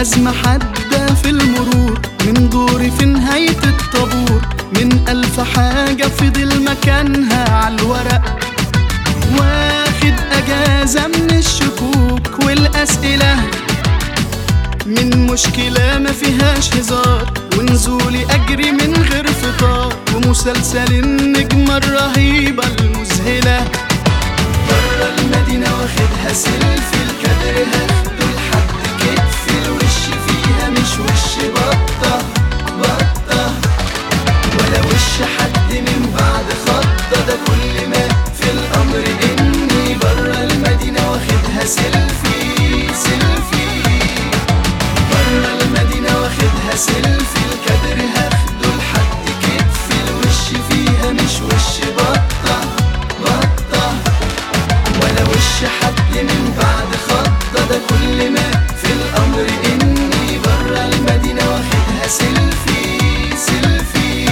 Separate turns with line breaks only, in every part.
أزمة حادة في المرور من دوري في نهاية الطابور من ألف حاجة فضل مكانها عالورق واخد أجازة من الشكوك والأسئلة من مشكلة ما فيهاش هزار ونزولي أجري من غير فطار ومسلسل النجمة الرهيبة المذهلة برا المدينة واخدها سيلفي الكادر هاخده لحد كتفي الوش فيها مش وش بطة بطة ولا وش حد من بعد خطة ده كل ما في الأمر إني برا المدينة واخدها سيلفي سيلفي برا المدينة واخدها سيلفي الكادر هاخده لحد كتفي الوش فيها مش وش بطة بطة ولا وش حد من بعد خطة ده كل ما في الأمر إني برا المدينة واخدها سيلفي سيلفي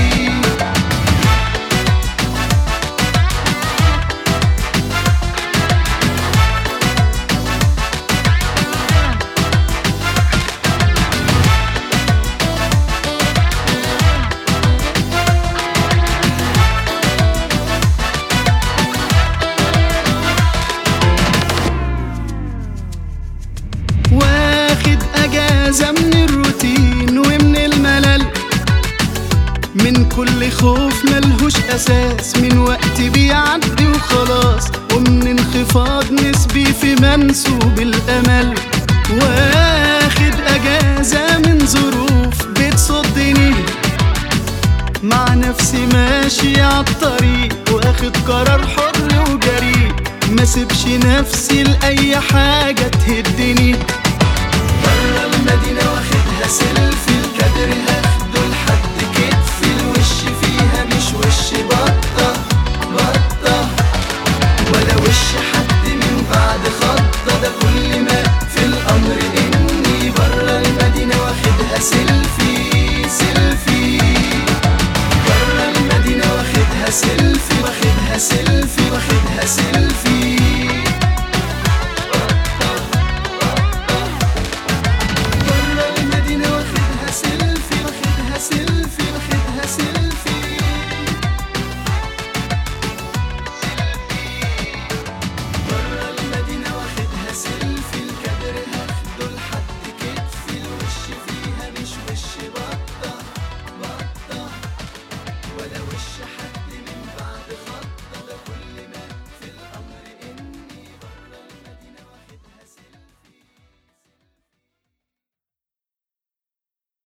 واخد اجازة من الروتين ومن الملل من كل خوف ملهوش اساس من وقت بيعدي وخلاص ومن انخفاض نسبي في منسوب الامل واخد اجازة من ظروف بتصدني مع نفسي ماشي عالطريق واخد قرار حر وجريء ما سيبش نفسي لأي حاجة تهدني برا المدينة واخدها سيلفي